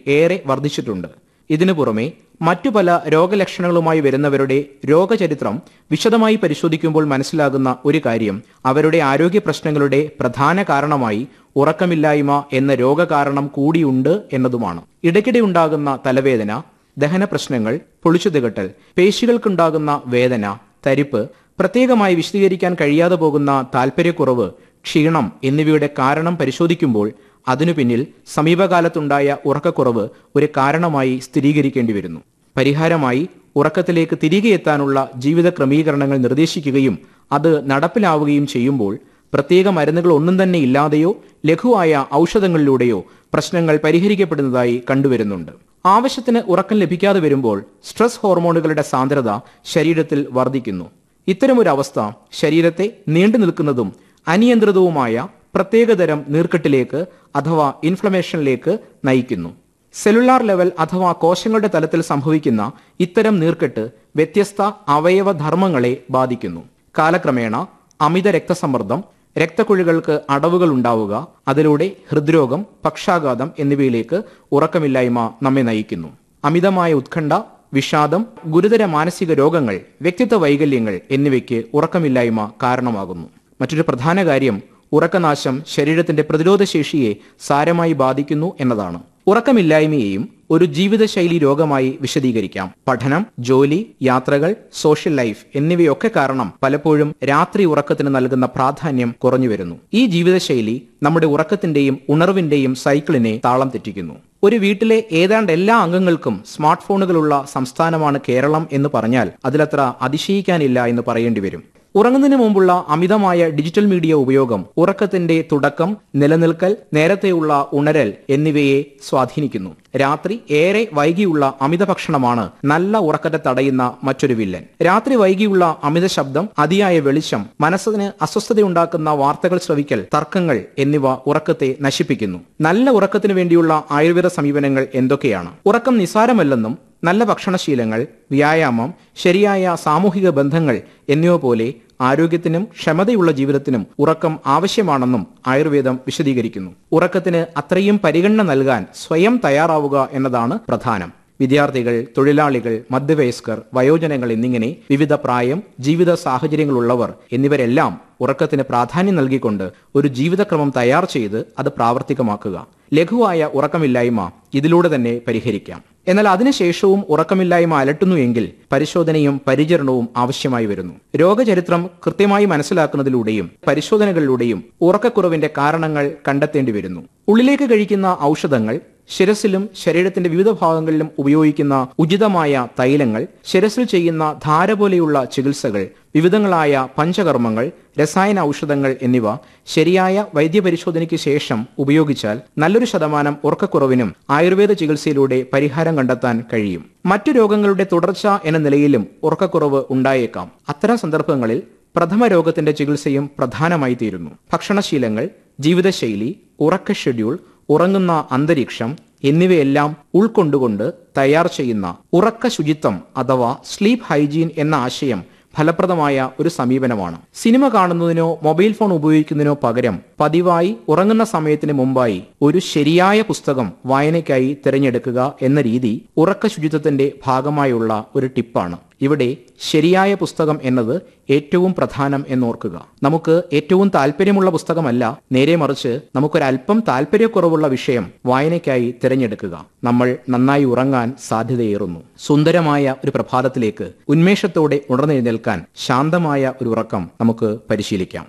ഏറെ വർദ്ധിച്ചിട്ടുണ്ട് ഇതിനു പുറമെ മറ്റു പല രോഗലക്ഷണങ്ങളുമായി വരുന്നവരുടെ രോഗചരിത്രം വിശദമായി പരിശോധിക്കുമ്പോൾ മനസ്സിലാകുന്ന ഒരു കാര്യം അവരുടെ ആരോഗ്യ പ്രശ്നങ്ങളുടെ പ്രധാന കാരണമായി ഉറക്കമില്ലായ്മ എന്ന രോഗകാരണം കൂടിയുണ്ട് എന്നതുമാണ് ഇടയ്ക്കിടെ ഉണ്ടാകുന്ന തലവേദന ദഹന പ്രശ്നങ്ങൾ പൊളിച്ചു തികട്ടൽ പേശികൾക്കുണ്ടാകുന്ന വേദന തരിപ്പ് പ്രത്യേകമായി വിശദീകരിക്കാൻ കഴിയാതെ പോകുന്ന താൽപ്പര്യക്കുറവ് ക്ഷീണം എന്നിവയുടെ കാരണം പരിശോധിക്കുമ്പോൾ അതിനു പിന്നിൽ സമീപകാലത്തുണ്ടായ ഉറക്കക്കുറവ് ഒരു കാരണമായി സ്ഥിരീകരിക്കേണ്ടി വരുന്നു പരിഹാരമായി ഉറക്കത്തിലേക്ക് തിരികെ എത്താനുള്ള ജീവിത ക്രമീകരണങ്ങൾ നിർദ്ദേശിക്കുകയും അത് നടപ്പിലാവുകയും ചെയ്യുമ്പോൾ പ്രത്യേക മരുന്നുകൾ ഒന്നും തന്നെ ഇല്ലാതെയോ ലഘുവായ ഔഷധങ്ങളിലൂടെയോ പ്രശ്നങ്ങൾ പരിഹരിക്കപ്പെടുന്നതായി കണ്ടുവരുന്നുണ്ട് ആവശ്യത്തിന് ഉറക്കം ലഭിക്കാതെ വരുമ്പോൾ സ്ട്രെസ് ഹോർമോണുകളുടെ സാന്ദ്രത ശരീരത്തിൽ വർദ്ധിക്കുന്നു ഇത്തരമൊരു അവസ്ഥ ശരീരത്തെ നീണ്ടു നിൽക്കുന്നതും അനിയന്ത്രിതവുമായ പ്രത്യേകതരം നീർക്കെട്ടിലേക്ക് അഥവാ ഇൻഫ്ലമേഷനിലേക്ക് നയിക്കുന്നു സെല്ലുലാർ ലെവൽ അഥവാ കോശങ്ങളുടെ തലത്തിൽ സംഭവിക്കുന്ന ഇത്തരം നീർക്കെട്ട് വ്യത്യസ്ത അവയവധർമ്മങ്ങളെ ബാധിക്കുന്നു കാലക്രമേണ അമിത രക്തസമ്മർദ്ദം രക്തക്കുഴികൾക്ക് അടവുകൾ ഉണ്ടാവുക അതിലൂടെ ഹൃദ്രോഗം പക്ഷാഘാതം എന്നിവയിലേക്ക് ഉറക്കമില്ലായ്മ നമ്മെ നയിക്കുന്നു അമിതമായ ഉത്കണ്ഠ വിഷാദം ഗുരുതര മാനസിക രോഗങ്ങൾ വ്യക്തിത്വ വൈകല്യങ്ങൾ എന്നിവയ്ക്ക് ഉറക്കമില്ലായ്മ കാരണമാകുന്നു മറ്റൊരു പ്രധാന കാര്യം ഉറക്കനാശം ശരീരത്തിന്റെ പ്രതിരോധശേഷിയെ സാരമായി ബാധിക്കുന്നു എന്നതാണ് ഉറക്കമില്ലായ്മയെയും ഒരു ജീവിതശൈലി രോഗമായി വിശദീകരിക്കാം പഠനം ജോലി യാത്രകൾ സോഷ്യൽ ലൈഫ് എന്നിവയൊക്കെ കാരണം പലപ്പോഴും രാത്രി ഉറക്കത്തിന് നൽകുന്ന പ്രാധാന്യം കുറഞ്ഞു വരുന്നു ഈ ജീവിതശൈലി നമ്മുടെ ഉറക്കത്തിന്റെയും ഉണർവിന്റെയും സൈക്കിളിനെ താളം തെറ്റിക്കുന്നു ഒരു വീട്ടിലെ ഏതാണ്ട് എല്ലാ അംഗങ്ങൾക്കും സ്മാർട്ട് ഫോണുകളുള്ള സംസ്ഥാനമാണ് കേരളം എന്ന് പറഞ്ഞാൽ അതിലത്ര അതിശയിക്കാനില്ല എന്ന് പറയേണ്ടി വരും ഉറങ്ങുന്നതിന് മുമ്പുള്ള അമിതമായ ഡിജിറ്റൽ മീഡിയ ഉപയോഗം ഉറക്കത്തിന്റെ തുടക്കം നിലനിൽക്കൽ നേരത്തെയുള്ള ഉണരൽ എന്നിവയെ സ്വാധീനിക്കുന്നു രാത്രി ഏറെ വൈകിയുള്ള അമിത ഭക്ഷണമാണ് നല്ല ഉറക്കത്തെ തടയുന്ന മറ്റൊരു വില്ലൻ രാത്രി വൈകിയുള്ള അമിത ശബ്ദം അതിയായ വെളിച്ചം മനസ്സിന് അസ്വസ്ഥതയുണ്ടാക്കുന്ന വാർത്തകൾ ശ്രവിക്കൽ തർക്കങ്ങൾ എന്നിവ ഉറക്കത്തെ നശിപ്പിക്കുന്നു നല്ല ഉറക്കത്തിനു വേണ്ടിയുള്ള ആയുർവേദ സമീപനങ്ങൾ എന്തൊക്കെയാണ് ഉറക്കം നിസാരമല്ലെന്നും നല്ല ഭക്ഷണശീലങ്ങൾ വ്യായാമം ശരിയായ സാമൂഹിക ബന്ധങ്ങൾ എന്നിവ പോലെ ആരോഗ്യത്തിനും ക്ഷമതയുള്ള ജീവിതത്തിനും ഉറക്കം ആവശ്യമാണെന്നും ആയുർവേദം വിശദീകരിക്കുന്നു ഉറക്കത്തിന് അത്രയും പരിഗണന നൽകാൻ സ്വയം തയ്യാറാവുക എന്നതാണ് പ്രധാനം വിദ്യാർത്ഥികൾ തൊഴിലാളികൾ മധ്യവയസ്കർ വയോജനങ്ങൾ എന്നിങ്ങനെ വിവിധ പ്രായം ജീവിത സാഹചര്യങ്ങളുള്ളവർ എന്നിവരെല്ലാം ഉറക്കത്തിന് പ്രാധാന്യം നൽകിക്കൊണ്ട് ഒരു ജീവിതക്രമം തയ്യാർ ചെയ്ത് അത് പ്രാവർത്തികമാക്കുക ലഘുവായ ഉറക്കമില്ലായ്മ ഇതിലൂടെ തന്നെ പരിഹരിക്കാം എന്നാൽ അതിനുശേഷവും ഉറക്കമില്ലായ്മ അലട്ടുന്നു എങ്കിൽ പരിശോധനയും പരിചരണവും ആവശ്യമായി വരുന്നു രോഗചരിത്രം കൃത്യമായി മനസ്സിലാക്കുന്നതിലൂടെയും പരിശോധനകളിലൂടെയും ഉറക്കക്കുറവിന്റെ കാരണങ്ങൾ കണ്ടെത്തേണ്ടി വരുന്നു ഉള്ളിലേക്ക് കഴിക്കുന്ന ഔഷധങ്ങൾ ശിരസിലും ശരീരത്തിന്റെ വിവിധ ഭാഗങ്ങളിലും ഉപയോഗിക്കുന്ന ഉചിതമായ തൈലങ്ങൾ ശിരസിൽ ചെയ്യുന്ന ധാര പോലെയുള്ള ചികിത്സകൾ വിവിധങ്ങളായ പഞ്ചകർമ്മങ്ങൾ രസായന ഔഷധങ്ങൾ എന്നിവ ശരിയായ വൈദ്യപരിശോധനയ്ക്ക് ശേഷം ഉപയോഗിച്ചാൽ നല്ലൊരു ശതമാനം ഉറക്കക്കുറവിനും ആയുർവേദ ചികിത്സയിലൂടെ പരിഹാരം കണ്ടെത്താൻ കഴിയും മറ്റു രോഗങ്ങളുടെ തുടർച്ച എന്ന നിലയിലും ഉറക്കക്കുറവ് ഉണ്ടായേക്കാം അത്തരം സന്ദർഭങ്ങളിൽ പ്രഥമ രോഗത്തിന്റെ ചികിത്സയും പ്രധാനമായി തീരുന്നു ഭക്ഷണശീലങ്ങൾ ജീവിതശൈലി ഉറക്ക ഷെഡ്യൂൾ ഉറങ്ങുന്ന അന്തരീക്ഷം എന്നിവയെല്ലാം ഉൾക്കൊണ്ടുകൊണ്ട് തയ്യാർ ചെയ്യുന്ന ഉറക്ക ശുചിത്വം അഥവാ സ്ലീപ്പ് ഹൈജീൻ എന്ന ആശയം ഫലപ്രദമായ ഒരു സമീപനമാണ് സിനിമ കാണുന്നതിനോ മൊബൈൽ ഫോൺ ഉപയോഗിക്കുന്നതിനോ പകരം പതിവായി ഉറങ്ങുന്ന സമയത്തിന് മുമ്പായി ഒരു ശരിയായ പുസ്തകം വായനയ്ക്കായി തിരഞ്ഞെടുക്കുക എന്ന രീതി ഉറക്ക ശുചിത്വത്തിന്റെ ഭാഗമായുള്ള ഒരു ടിപ്പാണ് ഇവിടെ ശരിയായ പുസ്തകം എന്നത് ഏറ്റവും പ്രധാനം എന്നോർക്കുക നമുക്ക് ഏറ്റവും താല്പര്യമുള്ള പുസ്തകമല്ല നേരെ മറിച്ച് നമുക്കൊരല്പം താല്പര്യക്കുറവുള്ള വിഷയം വായനയ്ക്കായി തിരഞ്ഞെടുക്കുക നമ്മൾ നന്നായി ഉറങ്ങാൻ സാധ്യതയേറുന്നു സുന്ദരമായ ഒരു പ്രഭാതത്തിലേക്ക് ഉന്മേഷത്തോടെ ഉണർന്നെഴുന്നേൽക്കാൻ ശാന്തമായ ഒരു ഉറക്കം നമുക്ക് പരിശീലിക്കാം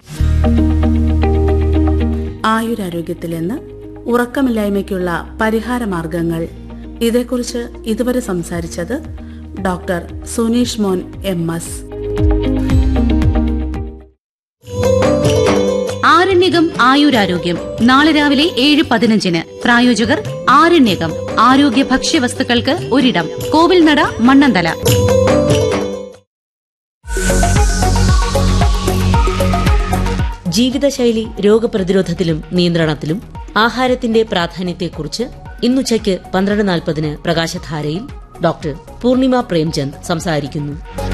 ആയുരാരോഗ്യത്തിൽ നിന്ന് ഉറക്കമില്ലായ്മയ്ക്കുള്ള പരിഹാര മാർഗങ്ങൾ ഇതേക്കുറിച്ച് ഇതുവരെ സംസാരിച്ചത് ഡോക്ടർ സുനീഷ് മോൻ എം എസ് ആരണ്യകം ആയുരാരോഗ്യം നാളെ രാവിലെ ഏഴ് പതിനഞ്ചിന് പ്രായോജകർ ആരണ്യകം ആരോഗ്യ ഭക്ഷ്യവസ്തുക്കൾക്ക് ഒരിടം കോവിൽനട മണ്ണന്തല ജീവിതശൈലി രോഗപ്രതിരോധത്തിലും നിയന്ത്രണത്തിലും ആഹാരത്തിന്റെ പ്രാധാന്യത്തെക്കുറിച്ച് ഇന്നുച്ചയ്ക്ക് പന്ത്രണ്ട് നാൽപ്പതിന് പ്രകാശധാരയിൽ ഡോക്ടർ പൂർണിമ പ്രേംചന്ദ് സംസാരിക്കുന്നു